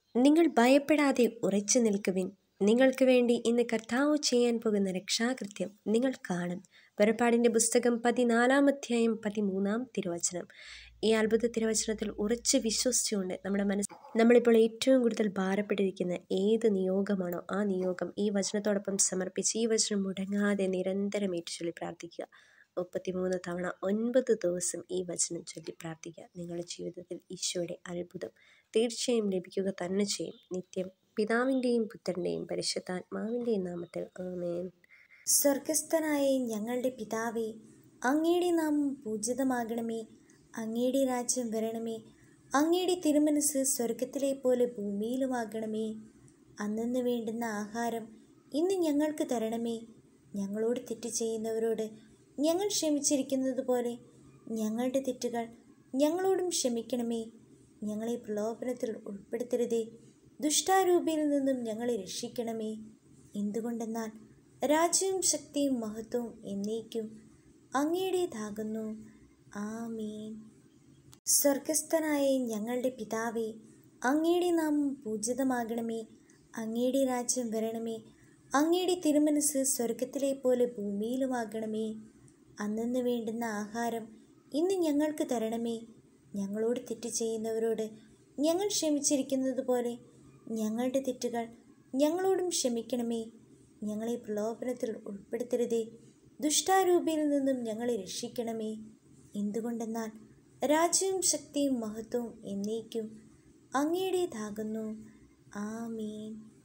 നിങ്ങൾ ഭയപ്പെടാതെ ഉറച്ചു നിൽക്കുവിൻ നിങ്ങൾക്ക് വേണ്ടി ഇന്ന് കർത്താവ് ചെയ്യാൻ പോകുന്ന രക്ഷാകൃത്യം നിങ്ങൾ കാണും പുറപ്പാടിൻ്റെ പുസ്തകം പതിനാലാം അധ്യായം പതിമൂന്നാം തിരുവചനം ഈ അത്ഭുത തിരുവചനത്തിൽ ഉറച്ച് വിശ്വസിച്ചുകൊണ്ട് നമ്മുടെ മനസ്സ് നമ്മളിപ്പോൾ ഏറ്റവും കൂടുതൽ ഭാരപ്പെട്ടിരിക്കുന്ന ഏത് നിയോഗമാണോ ആ നിയോഗം ഈ വചനത്തോടൊപ്പം സമർപ്പിച്ച് ഈ വചനം മുടങ്ങാതെ നിരന്തരം ഏറ്റുചൊല്ലി പ്രാർത്ഥിക്കുക മുപ്പത്തിമൂന്ന് തവണ ഒൻപത് ദിവസം ഈ വചനം ചൊല്ലി പ്രാർത്ഥിക്കുക നിങ്ങളുടെ ജീവിതത്തിൽ ഈശോയുടെ അത്ഭുതം തീർച്ചയായും ലഭിക്കുക തന്നെ ചെയ്യും നിത്യം പിതാവിൻ്റെയും പുത്രൻ്റെയും പരിശുദ്ധാത്മാവിൻ്റെയും നാമത്തിൽ ആമേൻ സ്വർഗസ്ഥനായ ഞങ്ങളുടെ പിതാവേ അങ്ങയുടെ നാമം പൂജിതമാകണമേ അങ്ങയുടെ രാജ്യം വരണമേ അങ്ങയുടെ തിരുമനസ് സ്വർഗത്തിലെ പോലെ ഭൂമിയിലുമാകണമേ അന്നു വേണ്ടുന്ന ആഹാരം ഇന്ന് ഞങ്ങൾക്ക് തരണമേ ഞങ്ങളോട് തെറ്റ് ചെയ്യുന്നവരോട് ഞങ്ങൾ ക്ഷമിച്ചിരിക്കുന്നത് പോലെ ഞങ്ങളുടെ തെറ്റുകൾ ഞങ്ങളോടും ക്ഷമിക്കണമേ ഞങ്ങളെ പ്രലോഭനത്തിൽ ഉൾപ്പെടുത്തരുതേ ദുഷ്ടാരൂപിയിൽ നിന്നും ഞങ്ങളെ രക്ഷിക്കണമേ എന്തുകൊണ്ടെന്നാൽ രാജ്യവും ശക്തിയും മഹത്വവും എന്നേക്കും അങ്ങയുടേതാകുന്നു ആമീൻ സ്വർഗസ്ഥനായ ഞങ്ങളുടെ പിതാവേ അങ്ങയുടെ നാമം പൂജിതമാകണമേ അങ്ങയുടെ രാജ്യം വരണമേ അങ്ങയുടെ തിരുമനസ് സ്വർഗത്തിലെ പോലെ ഭൂമിയിലുമാകണമേ അന്നു വേണ്ടുന്ന ആഹാരം ഇന്ന് ഞങ്ങൾക്ക് തരണമേ ഞങ്ങളോട് തെറ്റ് ചെയ്യുന്നവരോട് ഞങ്ങൾ ക്ഷമിച്ചിരിക്കുന്നത് പോലെ ഞങ്ങളുടെ തെറ്റുകൾ ഞങ്ങളോടും ക്ഷമിക്കണമേ ഞങ്ങളെ പ്രലോഭനത്തിൽ ഉൾപ്പെടുത്തരുതേ ദുഷ്ടാരൂപിയിൽ നിന്നും ഞങ്ങളെ രക്ഷിക്കണമേ എന്തുകൊണ്ടെന്നാൽ രാജ്യവും ശക്തിയും മഹത്വവും എന്നേക്കും അങ്ങയുടേതാകുന്നു ആമീൻ